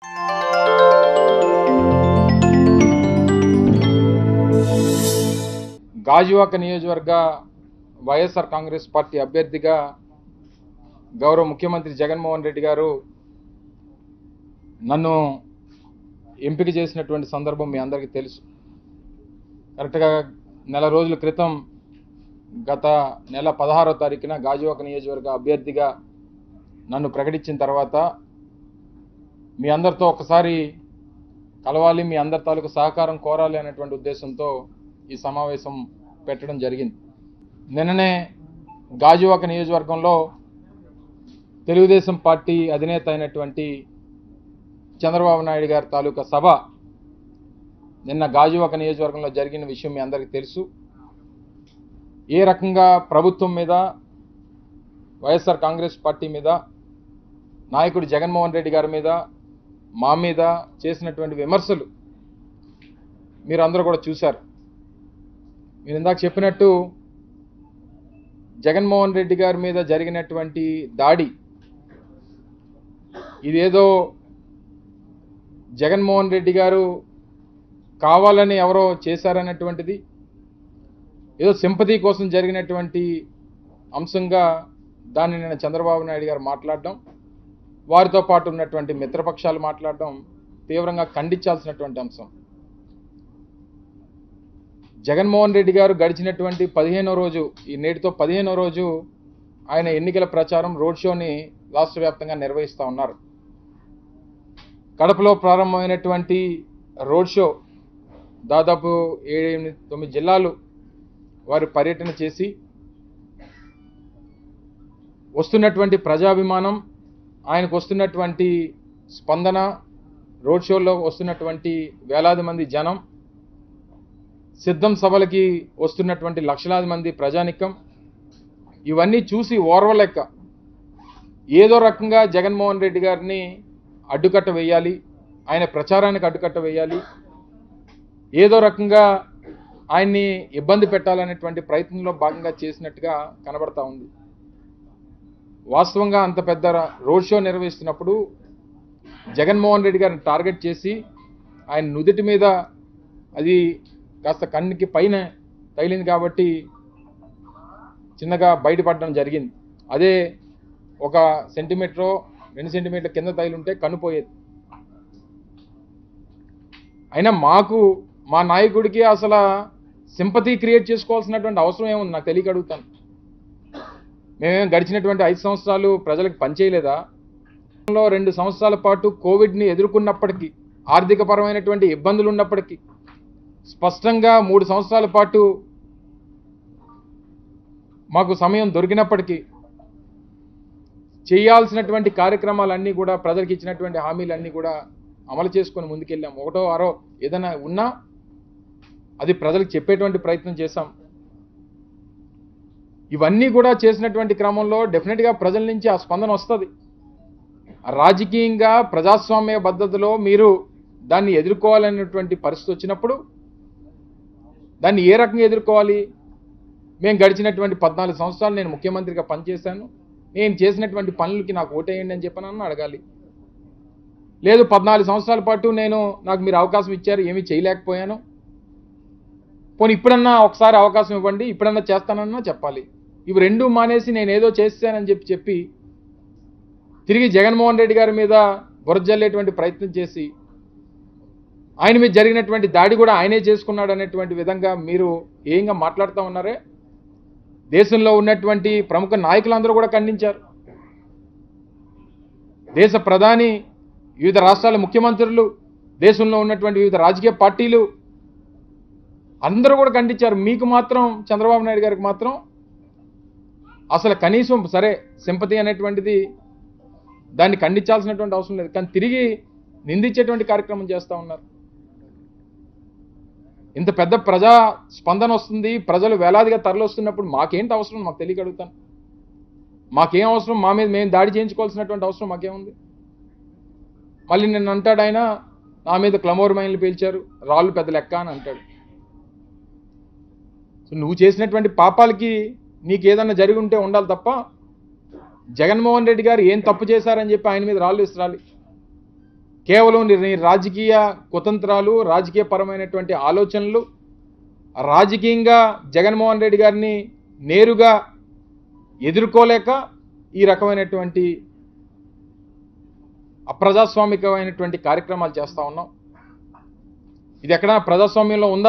గాజువాక నియోజకవర్గ వైఎస్ఆర్ కాంగ్రెస్ పార్టీ అభ్యర్థిగా గౌరవ ముఖ్యమంత్రి జగన్మోహన్ రెడ్డి గారు నన్ను ఎంపిక చేసినటువంటి సందర్భం మీ అందరికీ తెలుసు కరెక్ట్గా నెల రోజుల క్రితం గత నెల పదహారో తారీఖున గాజువాక నియోజకవర్గ అభ్యర్థిగా నన్ను ప్రకటించిన తర్వాత మీ అందరితో ఒకసారి కలవాలి మీ అందరి తాలూకు సహకారం కోరాలి అనేటువంటి ఉద్దేశంతో ఈ సమావేశం పెట్టడం జరిగింది నిన్ననే గాజువాక నియోజకవర్గంలో తెలుగుదేశం పార్టీ అధినేత అయినటువంటి చంద్రబాబు నాయుడు గారి తాలూకా సభ నిన్న గాజువాక నియోజకవర్గంలో జరిగిన విషయం మీ అందరికీ తెలుసు ఏ రకంగా ప్రభుత్వం మీద వైఎస్ఆర్ కాంగ్రెస్ పార్టీ మీద నాయకుడు జగన్మోహన్ రెడ్డి గారి మీద మా మీద చేసినటువంటి విమర్శలు మీరు అందరూ కూడా చూశారు మీరు ఇందాక చెప్పినట్టు జగన్మోహన్ రెడ్డి గారి మీద జరిగినటువంటి దాడి ఇదేదో జగన్మోహన్ రెడ్డి గారు కావాలని ఎవరో చేశారన్నటువంటిది ఏదో సింపతి కోసం జరిగినటువంటి అంశంగా దాన్ని నేను చంద్రబాబు నాయుడు గారు మాట్లాడడం వారితో పాటు ఉన్నటువంటి మిత్రపక్షాలు మాట్లాడడం తీవ్రంగా ఖండించాల్సినటువంటి అంశం జగన్మోహన్ రెడ్డి గారు గడిచినటువంటి పదిహేనో రోజు ఈ నేటితో పదిహేనో రోజు ఆయన ఎన్నికల ప్రచారం రోడ్ షోని రాష్ట్ర వ్యాప్తంగా నిర్వహిస్తూ ఉన్నారు కడపలో ప్రారంభమైనటువంటి రోడ్ షో దాదాపు ఏడు ఎనిమిది తొమ్మిది జిల్లాలు వారు పర్యటన చేసి వస్తున్నటువంటి ప్రజాభిమానం ఆయనకు వస్తున్నటువంటి స్పందన రోడ్ షోలో వస్తున్నటువంటి వేలాది మంది జనం సిద్ధం సభలకి వస్తున్నటువంటి లక్షలాది మంది ప్రజానికం ఇవన్నీ చూసి ఓర్వలెక్క ఏదో రకంగా జగన్మోహన్ రెడ్డి గారిని అడ్డుకట్ట వేయాలి ఆయన ప్రచారానికి అడ్డుకట్ట వేయాలి ఏదో రకంగా ఆయన్ని ఇబ్బంది పెట్టాలనేటువంటి ప్రయత్నంలో భాగంగా చేసినట్టుగా కనబడతా ఉంది వాస్తవంగా అంత పెద్ద రోడ్ షో నిర్వహిస్తున్నప్పుడు జగన్మోహన్ రెడ్డి గారిని టార్గెట్ చేసి ఆయన నుదుటి మీద అది కాస్త కన్నుకి పైన తగిలింది కాబట్టి చిన్నగా బయటపడడం జరిగింది అదే ఒక సెంటీమీటర్ రెండు సెంటీమీటర్ కింద తగిలింటే కన్ను పోయేది అయినా మాకు మా నాయకుడికి అసలు సింపతి క్రియేట్ చేసుకోవాల్సినటువంటి అవసరం ఏముంది నాకు తెలియక అడుగుతాను మేమేం గడిచినటువంటి ఐదు సంవత్సరాలు ప్రజలకు పనిచేయలేదా లో రెండు సంవత్సరాల పాటు కోవిడ్ని ఎదుర్కొన్నప్పటికీ ఆర్థికపరమైనటువంటి ఇబ్బందులు ఉన్నప్పటికీ స్పష్టంగా మూడు సంవత్సరాల పాటు మాకు సమయం దొరికినప్పటికీ చేయాల్సినటువంటి కార్యక్రమాలన్నీ కూడా ప్రజలకు ఇచ్చినటువంటి హామీలన్నీ కూడా అమలు చేసుకొని ముందుకెళ్ళాం ఒకటో ఆరో ఏదైనా ఉన్నా అది ప్రజలకు చెప్పేటువంటి ప్రయత్నం చేశాం ఇవన్నీ కూడా చేసినటువంటి క్రమంలో డెఫినెట్గా ప్రజల నుంచి ఆ స్పందన వస్తుంది రాజకీయంగా ప్రజాస్వామ్య పద్ధతిలో మీరు దాన్ని ఎదుర్కోవాలనేటువంటి పరిస్థితి వచ్చినప్పుడు దాన్ని ఏ రకంగా ఎదుర్కోవాలి మేము గడిచినటువంటి పద్నాలుగు సంవత్సరాలు నేను ముఖ్యమంత్రిగా పనిచేశాను నేను చేసినటువంటి పనులకి నాకు ఓటేయండి అని చెప్పనని అడగాలి లేదు పద్నాలుగు సంవత్సరాల పాటు నేను నాకు మీరు అవకాశం ఇచ్చారు ఏమీ చేయలేకపోయాను పోనీ ఇప్పుడన్నా ఒకసారి అవకాశం ఇవ్వండి ఇప్పుడన్నా చేస్తానన్నా చెప్పాలి ఇవి రెండు మానేసి నేను ఏదో చేస్తానని చెప్పి చెప్పి తిరిగి జగన్మోహన్ రెడ్డి గారి మీద బురజల్లేటువంటి ప్రయత్నం చేసి ఆయన మీద జరిగినటువంటి దాడి కూడా ఆయనే చేసుకున్నాడు అనేటువంటి విధంగా మీరు ఏంగా మాట్లాడుతూ ఉన్నారే దేశంలో ఉన్నటువంటి ప్రముఖ నాయకులందరూ కూడా ఖండించారు దేశ ప్రధాని వివిధ రాష్ట్రాల ముఖ్యమంత్రులు దేశంలో ఉన్నటువంటి వివిధ రాజకీయ పార్టీలు అందరూ కూడా ఖండించారు మీకు మాత్రం చంద్రబాబు నాయుడు గారికి మాత్రం అసలు కనీసం సరే సింపతి అనేటువంటిది దాన్ని ఖండించాల్సినటువంటి అవసరం లేదు కానీ తిరిగి నిందించేటువంటి కార్యక్రమం చేస్తూ ఉన్నారు ఇంత పెద్ద ప్రజా స్పందన వస్తుంది ప్రజలు వేలాదిగా తరలిస్తున్నప్పుడు మాకేంటి అవసరం మాకు తెలియక అడుగుతాను మాకేం అవసరం మా మీద మేము దాడి చేయించుకోవాల్సినటువంటి అవసరం మాకేముంది మళ్ళీ నిన్ను అంటాడు ఆయన నా మీద క్లమోర్ మైన్లు పీల్చారు రాళ్ళు పెద్ద లెక్క అని అంటాడు సో నువ్వు చేసినటువంటి పాపాలకి నీకు ఏదన్నా జరిగి ఉంటే ఉండాలి తప్ప జగన్మోహన్ రెడ్డి గారు ఏం తప్పు చేశారని చెప్పి ఆయన మీద రాళ్ళు ఇస్తారాలి కేవలం నీ నీ రాజకీయ కుతంత్రాలు రాజకీయపరమైనటువంటి ఆలోచనలు రాజకీయంగా జగన్మోహన్ రెడ్డి గారిని నేరుగా ఎదుర్కోలేక ఈ రకమైనటువంటి అప్రజాస్వామికమైనటువంటి కార్యక్రమాలు చేస్తా ఉన్నాం ఇది ఎక్కడైనా ప్రజాస్వామ్యంలో ఉందా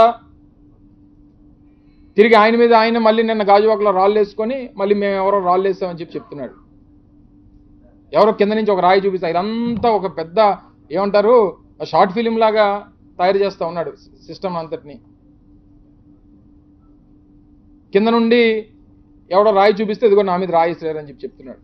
తిరిగి ఆయన మీద ఆయన మళ్ళీ నిన్న గాజువాకలో రాళ్ళు వేసుకొని మళ్ళీ మేము ఎవరో రాళ్ళు వేసామని చెప్పి చెప్తున్నాడు ఎవరో కింద నుంచి ఒక రాయి చూపిస్తా ఇదంతా ఒక పెద్ద ఏమంటారు షార్ట్ ఫిలిం లాగా తయారు చేస్తా ఉన్నాడు సిస్టమ్ అంతటిని కింద నుండి ఎవడో రాయి చూపిస్తే ఇదిగో నా మీద రాయి అని చెప్పి చెప్తున్నాడు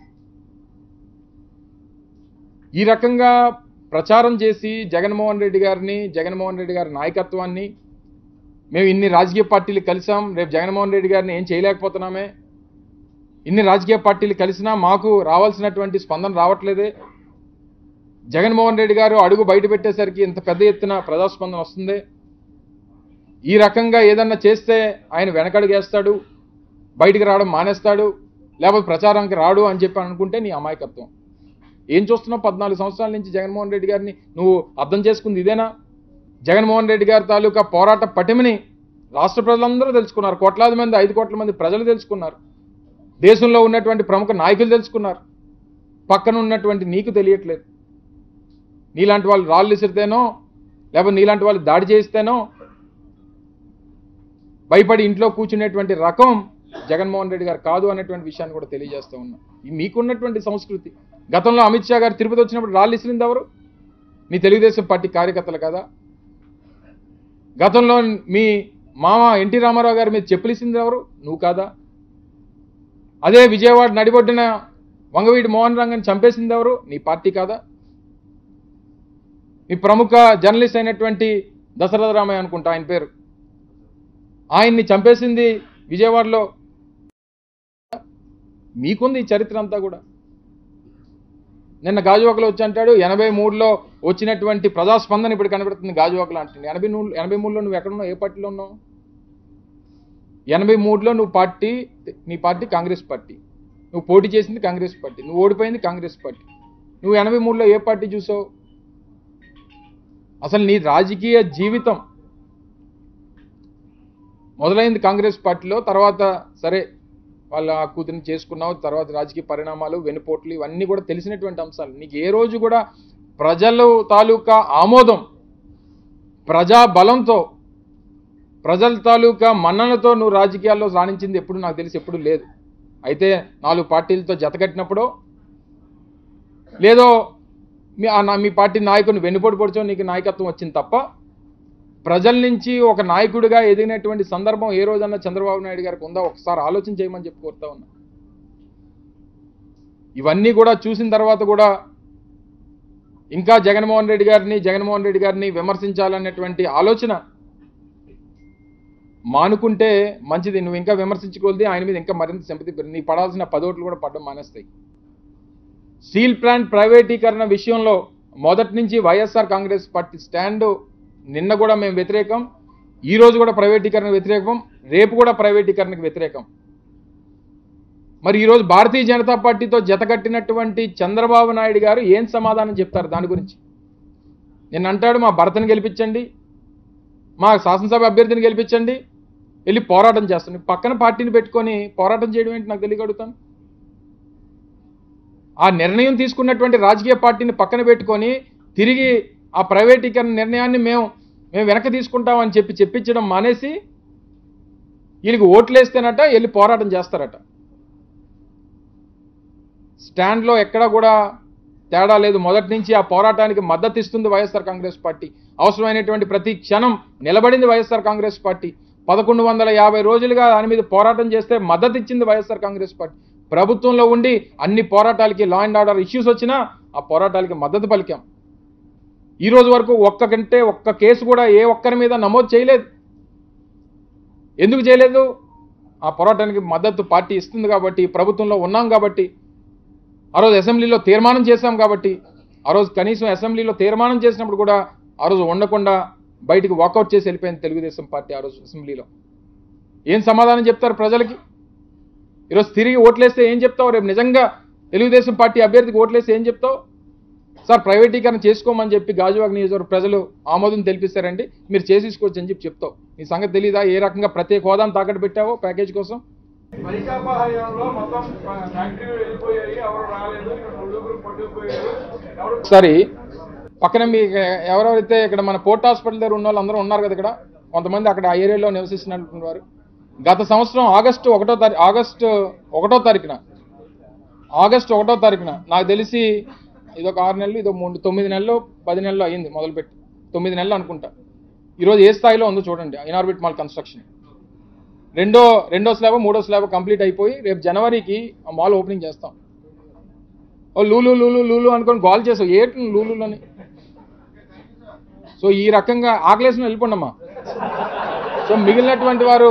ఈ రకంగా ప్రచారం చేసి జగన్మోహన్ రెడ్డి గారిని జగన్మోహన్ రెడ్డి గారి నాయకత్వాన్ని మేము ఇన్ని రాజకీయ పార్టీలు కలిసాం రేపు జగన్మోహన్ రెడ్డి గారిని ఏం చేయలేకపోతున్నామే ఇన్ని రాజకీయ పార్టీలు కలిసినా మాకు రావాల్సినటువంటి స్పందన రావట్లేదే జగన్మోహన్ రెడ్డి గారు అడుగు బయట పెట్టేసరికి ఇంత పెద్ద ఎత్తున ప్రజాస్పందన వస్తుంది ఈ రకంగా ఏదన్నా చేస్తే ఆయన వెనకడుగేస్తాడు బయటికి రావడం మానేస్తాడు లేకపోతే ప్రచారానికి రాడు అని చెప్పి అనుకుంటే నీ అమాయకత్వం ఏం చూస్తున్నావు పద్నాలుగు సంవత్సరాల నుంచి జగన్మోహన్ రెడ్డి గారిని నువ్వు అర్థం చేసుకుంది ఇదేనా జగన్మోహన్ రెడ్డి గారి తాలూకా పోరాట పటిమని రాష్ట్ర ప్రజలందరూ తెలుసుకున్నారు కోట్లాది మంది ఐదు కోట్ల మంది ప్రజలు తెలుసుకున్నారు దేశంలో ఉన్నటువంటి ప్రముఖ నాయకులు తెలుసుకున్నారు పక్కన ఉన్నటువంటి నీకు తెలియట్లేదు నీలాంటి వాళ్ళు రాళ్ళు విసిరితేనో లేకపోతే నీలాంటి వాళ్ళు దాడి చేయిస్తేనో భయపడి ఇంట్లో కూర్చునేటువంటి రకం జగన్మోహన్ రెడ్డి గారు కాదు అనేటువంటి విషయాన్ని కూడా తెలియజేస్తూ ఉన్నా ఈ మీకున్నటువంటి సంస్కృతి గతంలో అమిత్ షా గారు తిరుపతి వచ్చినప్పుడు రాళ్ళు ఇసిరింది ఎవరు మీ తెలుగుదేశం పార్టీ కార్యకర్తలు కదా గతంలో మీ మామ ఎన్టీ రామారావు గారి మీద చెప్పులిసింది ఎవరు నువ్వు కాదా అదే విజయవాడ నడిబొడ్డిన వంగవీటి మోహన్ రంగని చంపేసింది ఎవరు నీ పార్టీ కాదా మీ ప్రముఖ జర్నలిస్ట్ అయినటువంటి దశరథ రామయ్య అనుకుంటా ఆయన పేరు ఆయన్ని చంపేసింది విజయవాడలో మీకుంది ఈ చరిత్ర అంతా కూడా నిన్న గాజువాకలో వచ్చి అంటాడు ఎనభై మూడులో వచ్చినటువంటి ప్రజాస్పందన ఇప్పుడు కనబడుతుంది గాజువాకలో అంటుంది ఎనభై మూడు ఎనభై మూడులో నువ్వు ఎక్కడున్నావు ఏ పార్టీలో ఉన్నావు ఎనభై మూడులో నువ్వు పార్టీ నీ పార్టీ కాంగ్రెస్ పార్టీ నువ్వు పోటీ చేసింది కాంగ్రెస్ పార్టీ నువ్వు ఓడిపోయింది కాంగ్రెస్ పార్టీ నువ్వు ఎనభై మూడులో ఏ పార్టీ చూసావు అసలు నీ రాజకీయ జీవితం మొదలైంది కాంగ్రెస్ పార్టీలో తర్వాత సరే వాళ్ళ ఆ కూతురిని చేసుకున్నావు తర్వాత రాజకీయ పరిణామాలు వెనుపోట్లు ఇవన్నీ కూడా తెలిసినటువంటి అంశాలు నీకు ఏ రోజు కూడా ప్రజలు తాలూకా ఆమోదం ప్రజా బలంతో ప్రజల తాలూకా మన్ననతో నువ్వు రాజకీయాల్లో రాణించింది ఎప్పుడు నాకు తెలిసి ఎప్పుడు లేదు అయితే నాలుగు పార్టీలతో జతకట్టినప్పుడు లేదో మీ ఆ నా- మీ పార్టీ నాయకుని వెన్నుపోటు పొడిచో నీకు నాయకత్వం వచ్చింది తప్ప ప్రజల నుంచి ఒక నాయకుడిగా ఎదిగినటువంటి సందర్భం ఏ రోజన్నా చంద్రబాబు నాయుడు గారికి ఉందా ఒకసారి ఆలోచన చేయమని చెప్పి కోరుతా ఉన్నా ఇవన్నీ కూడా చూసిన తర్వాత కూడా ఇంకా జగన్మోహన్ రెడ్డి గారిని జగన్మోహన్ రెడ్డి గారిని విమర్శించాలనేటువంటి ఆలోచన మానుకుంటే మంచిది నువ్వు ఇంకా విమర్శించుకోలేదు ఆయన మీద ఇంకా మరింత సింపతి పెరిగింది నీకు పడాల్సిన పదోట్లు కూడా పడడం మానేస్తాయి స్టీల్ ప్లాంట్ ప్రైవేటీకరణ విషయంలో మొదటి నుంచి వైఎస్ఆర్ కాంగ్రెస్ పార్టీ స్టాండ్ నిన్న కూడా మేము వ్యతిరేకం ఈ రోజు కూడా ప్రైవేటీకరణ వ్యతిరేకం రేపు కూడా ప్రైవేటీకరణకు వ్యతిరేకం మరి ఈరోజు భారతీయ జనతా పార్టీతో జతకట్టినటువంటి చంద్రబాబు నాయుడు గారు ఏం సమాధానం చెప్తారు దాని గురించి నిన్న అంటాడు మా భర్తను గెలిపించండి మా శాసనసభ అభ్యర్థిని గెలిపించండి వెళ్ళి పోరాటం చేస్తాను పక్కన పార్టీని పెట్టుకొని పోరాటం చేయడం ఏంటి నాకు తెలియగలుగుతాను ఆ నిర్ణయం తీసుకున్నటువంటి రాజకీయ పార్టీని పక్కన పెట్టుకొని తిరిగి ఆ ప్రైవేటీకరణ నిర్ణయాన్ని మేము మేము వెనక్కి తీసుకుంటామని చెప్పి చెప్పించడం మానేసి వీళ్ళకి ఓట్లేస్తేనట వెళ్ళి పోరాటం చేస్తారట స్టాండ్లో ఎక్కడా కూడా తేడా లేదు మొదటి నుంచి ఆ పోరాటానికి మద్దతు ఇస్తుంది వైఎస్ఆర్ కాంగ్రెస్ పార్టీ అవసరమైనటువంటి ప్రతి క్షణం నిలబడింది వైఎస్ఆర్ కాంగ్రెస్ పార్టీ పదకొండు వందల యాభై రోజులుగా దాని మీద పోరాటం చేస్తే మద్దతు ఇచ్చింది వైఎస్ఆర్ కాంగ్రెస్ పార్టీ ప్రభుత్వంలో ఉండి అన్ని పోరాటాలకి లా అండ్ ఆర్డర్ ఇష్యూస్ వచ్చినా ఆ పోరాటాలకి మద్దతు పలికాం ఈ రోజు వరకు ఒక్క కంటే ఒక్క కేసు కూడా ఏ ఒక్కరి మీద నమోదు చేయలేదు ఎందుకు చేయలేదు ఆ పోరాటానికి మద్దతు పార్టీ ఇస్తుంది కాబట్టి ప్రభుత్వంలో ఉన్నాం కాబట్టి ఆ రోజు అసెంబ్లీలో తీర్మానం చేశాం కాబట్టి ఆ రోజు కనీసం అసెంబ్లీలో తీర్మానం చేసినప్పుడు కూడా ఆ రోజు ఉండకుండా బయటికి వాకౌట్ చేసి వెళ్ళిపోయింది తెలుగుదేశం పార్టీ ఆ రోజు అసెంబ్లీలో ఏం సమాధానం చెప్తారు ప్రజలకి ఈరోజు తిరిగి ఓట్లేస్తే ఏం చెప్తావు రేపు నిజంగా తెలుగుదేశం పార్టీ అభ్యర్థికి ఓట్లేస్తే ఏం చెప్తావు సార్ ప్రైవేటీకరణ చేసుకోమని చెప్పి గాజువాక నియోజకవర్గ ప్రజలు ఆమోదం తెలిపిస్తారండి మీరు చేసేసుకోవచ్చు అని చెప్పి చెప్తావు నీ సంగతి తెలీదా ఏ రకంగా ప్రత్యేక హోదాను తాకట్టు పెట్టావో ప్యాకేజ్ కోసం వైకాపా హయాంలో మొత్తం ఫ్యాక్టరీలు వెళ్ళిపోయాయి ఎవరు రాలేదు ఇక్కడ నలుగురు పట్టుకుపోయారు ఎవరు ఒకసారి పక్కన మీ ఎవరెవరైతే ఇక్కడ మన పోర్ట్ హాస్పిటల్ దగ్గర ఉన్న వాళ్ళు అందరూ ఉన్నారు కదా ఇక్కడ కొంతమంది అక్కడ ఆ ఏరియాలో నివసిస్తున్నటువంటి వారు గత సంవత్సరం ఆగస్టు ఒకటో తారీఖు ఆగస్టు ఒకటో తారీఖున ఆగస్టు ఒకటో తారీఖున నాకు తెలిసి ఇదొక ఆరు నెలలు ఇదొక మూడు తొమ్మిది నెలలు పది నెలలు అయ్యింది మొదలుపెట్టి తొమ్మిది నెలలు అనుకుంటా ఈరోజు ఏ స్థాయిలో ఉందో చూడండి ఇనార్బిట్ మాల్ కన్స్ట్రక్షన్ రెండో రెండో స్లాబ్ మూడో స్లాబ్ కంప్లీట్ అయిపోయి రేపు జనవరికి ఆ మాల్ ఓపెనింగ్ చేస్తాం ఓ లూలు లూలు లూలు అనుకొని గోల్ చేసావు ఏటి లూలులని సో ఈ రకంగా ఆకలేసిన వెళ్ళిపోండమ్మా సో మిగిలినటువంటి వారు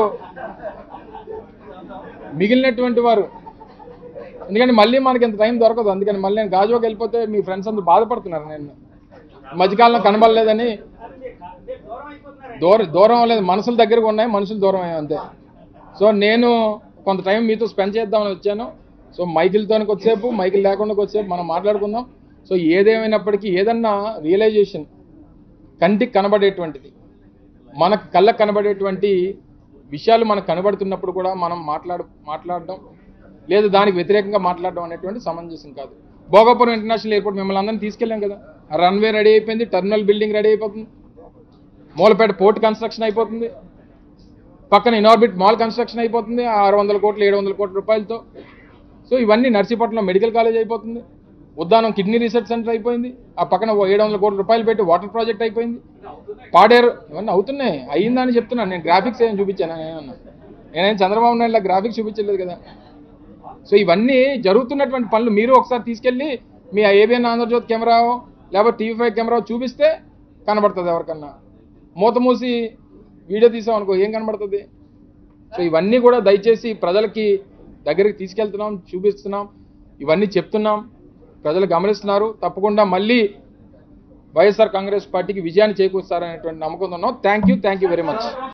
మిగిలినటువంటి వారు ఎందుకంటే మళ్ళీ మనకి ఇంత టైం దొరకదు అందుకని మళ్ళీ నేను గాజువాకి వెళ్ళిపోతే మీ ఫ్రెండ్స్ అందరూ బాధపడుతున్నారు నేను ఈ మధ్యకాలంలో కనబడలేదని దూరం దూరం లేదు మనసుల దగ్గరకు ఉన్నాయి మనుషులు దూరం అయ్యాయి అంతే సో నేను కొంత టైం మీతో స్పెండ్ చేద్దామని వచ్చాను సో మైకిల్తో కొద్దిసేపు మైకిల్ లేకుండా కొద్దిసేపు మనం మాట్లాడుకుందాం సో ఏదేమైనప్పటికీ ఏదన్నా రియలైజేషన్ కంటికి కనబడేటువంటిది మనకు కళ్ళకు కనబడేటువంటి విషయాలు మనకు కనబడుతున్నప్పుడు కూడా మనం మాట్లాడు మాట్లాడడం లేదు దానికి వ్యతిరేకంగా మాట్లాడడం అనేటువంటి సమంజసం కాదు భోగాపురం ఇంటర్నేషనల్ ఎయిర్పోర్ట్ మిమ్మల్ని అందరినీ తీసుకెళ్ళాం కదా రన్వే రెడీ అయిపోయింది టర్మినల్ బిల్డింగ్ రెడీ అయిపోతుంది మూలపేట పోర్ట్ కన్స్ట్రక్షన్ అయిపోతుంది పక్కన ఇనార్బిట్ మాల్ కన్స్ట్రక్షన్ అయిపోతుంది ఆరు వందల కోట్లు ఏడు వందల కోట్ల రూపాయలతో సో ఇవన్నీ నర్సీపట్నంలో మెడికల్ కాలేజ్ అయిపోతుంది ఉద్దానం కిడ్నీ రీసెర్చ్ సెంటర్ అయిపోయింది ఆ పక్కన ఓ ఏడు వందల కోట్ల రూపాయలు పెట్టి వాటర్ ప్రాజెక్ట్ అయిపోయింది పాడేరు ఇవన్నీ అవుతున్నాయి అయ్యిందని చెప్తున్నాను నేను గ్రాఫిక్స్ ఏం చూపించాను నేనన్నా నేనేం చంద్రబాబు నాయుడు గ్రాఫిక్స్ చూపించలేదు కదా సో ఇవన్నీ జరుగుతున్నటువంటి పనులు మీరు ఒకసారి తీసుకెళ్ళి మీ ఏబిఎన్ ఆంధ్రజ్యోతి కెమెరా లేకపోతే టీవీ ఫైవ్ కెమెరా చూపిస్తే కనబడుతుంది ఎవరికన్నా మూత మూసి వీడియో తీసాం అనుకో ఏం కనబడుతుంది సో ఇవన్నీ కూడా దయచేసి ప్రజలకి దగ్గరికి తీసుకెళ్తున్నాం చూపిస్తున్నాం ఇవన్నీ చెప్తున్నాం ప్రజలు గమనిస్తున్నారు తప్పకుండా మళ్ళీ వైఎస్ఆర్ కాంగ్రెస్ పార్టీకి విజయాన్ని చేకూరుస్తారనేటువంటి నమ్మకం ఉన్నాం thank you thank you very much